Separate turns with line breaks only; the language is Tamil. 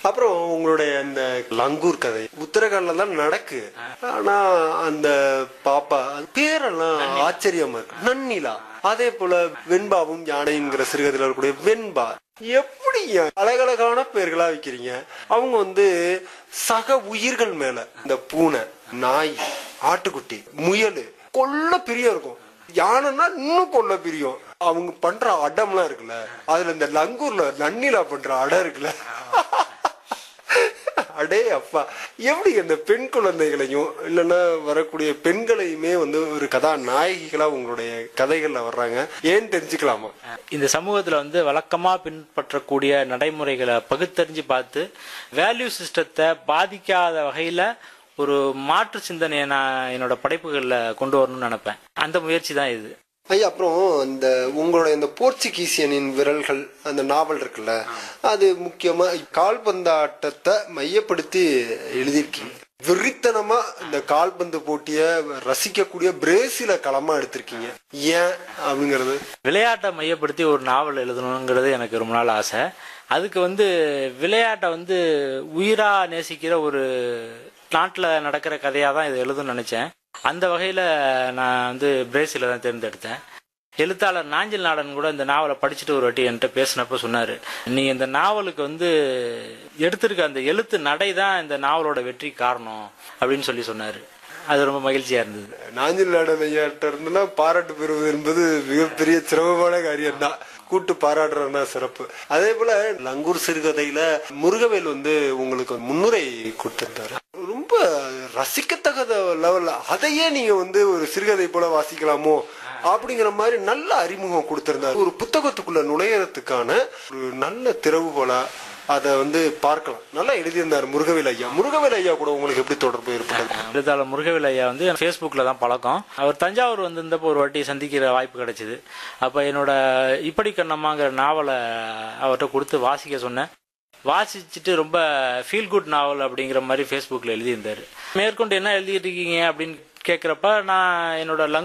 அப்புறம் உங்களுடைய அந்த லங்கூர் கதை உத்தரகாண்ட்ல தான் நடக்கு ஆனா அந்த பாப்பா அது பேரெல்லாம் ஆச்சரியமா இருக்கு நன்னிலா அதே போல வெண்பாவும் யானைங்கிற சிறுகதையில் இருக்கக்கூடிய வெண்பா எப்படி அழகழகான பெயர்களா வைக்கிறீங்க அவங்க வந்து சக உயிர்கள் மேல இந்த பூனை நாய் ஆட்டுக்குட்டி முயல் கொல்ல பிரியம் இருக்கும் யானைன்னா இன்னும் கொல்ல பிரியம் அவங்க பண்ற அடம்லாம் இருக்குல்ல அதுல இந்த லங்கூர்ல நன்னிலா பண்ற அடம் இருக்குல்ல அடே அப்பா எப்படி அந்த பெண் குழந்தைகளையும் இல்லைன்னா வரக்கூடிய பெண்களையுமே வந்து ஒரு கதா நாயகிகளா உங்களுடைய கதைகள்ல வர்றாங்க ஏன்னு தெரிஞ்சுக்கலாமா
இந்த சமூகத்துல வந்து வழக்கமா பின்பற்றக்கூடிய நடைமுறைகளை பகுத்தறிஞ்சு பார்த்து வேல்யூ சிஸ்டத்தை பாதிக்காத வகையில ஒரு மாற்று சிந்தனையை நான் என்னோட படைப்புகளில் கொண்டு வரணும்னு நினைப்பேன் அந்த முயற்சி தான் இது
ஐயா அப்புறம் இந்த உங்களுடைய இந்த போர்ச்சுகீசியனின் விரல்கள் அந்த நாவல் இருக்குல்ல அது முக்கியமா கால்பந்தாட்டத்தை மையப்படுத்தி எழுதியிருக்கீங்க வெறித்தனமா இந்த கால்பந்து போட்டிய ரசிக்கக்கூடிய பிரேசில களமா எடுத்திருக்கீங்க ஏன் அப்படிங்கறது
விளையாட்டை மையப்படுத்தி ஒரு நாவல் எழுதணுங்கிறது எனக்கு ரொம்ப நாள் ஆசை அதுக்கு வந்து விளையாட்டை வந்து உயிரா நேசிக்கிற ஒரு நாட்டில் நடக்கிற கதையாக தான் இதை எழுதணும்னு நினச்சேன் அந்த வகையில் நான் வந்து பிரேசில தான் தேர்ந்தெடுத்தேன் எழுத்தாளர் நாஞ்சில் நாடன் கூட இந்த நாவலை படிச்சுட்டு ஒரு வாட்டி என்கிட்ட பேசினப்ப சொன்னார் நீ இந்த நாவலுக்கு வந்து எடுத்திருக்க அந்த எழுத்து நடை தான் இந்த நாவலோட வெற்றி காரணம் அப்படின்னு சொல்லி சொன்னார் அது ரொம்ப மகிழ்ச்சியாக இருந்தது
நாஞ்சில் நாடன் ஐயாட்ட இருந்தெல்லாம் பாராட்டு பெறுவது என்பது மிகப்பெரிய சிரமமான காரியம் தான் கூட்டு பாராட்டுறதுனா சிறப்பு அதே போல லங்கூர் சிறுகதையில முருகவேல் வந்து உங்களுக்கு முன்னுரை கொடுத்திருந்தாரு ரொம்ப ரசிக்கத்தகத லெவல்ல அதையே நீங்க வந்து ஒரு சிறுகதை போல வாசிக்கலாமோ அப்படிங்கிற மாதிரி நல்ல அறிமுகம் கொடுத்திருந்தாரு ஒரு புத்தகத்துக்குள்ள நுழையறதுக்கான ஒரு நல்ல திறவுகோலா அதை வந்து பார்க்கலாம் நல்லா எழுதியிருந்தார் முருகவேல் ஐயா முருகவேல் ஐயா கூட உங்களுக்கு எப்படி தொடர்பு ஏற்பட்டது
எழுத்தாளர் முருகவேல் ஐயா வந்து ஃபேஸ்புக்கில் தான் பழக்கம் அவர் தஞ்சாவூர் வந்திருந்தப்போ ஒரு வாட்டி சந்திக்கிற வாய்ப்பு கிடைச்சிது அப்போ என்னோட இப்படி கண்ணம்மாங்கிற நாவலை அவர்கிட்ட கொடுத்து வாசிக்க சொன்னேன் வாசிச்சுட்டு ரொம்ப ஃபீல் குட் நாவல் அப்படிங்கிற மாதிரி ஃபேஸ்புக்கில் எழுதியிருந்தார் மேற்கொண்டு என்ன எழுதிட்டு இருக்கீங்க அப்படின்னு கேட்குறப்ப நான் என்னோட லங்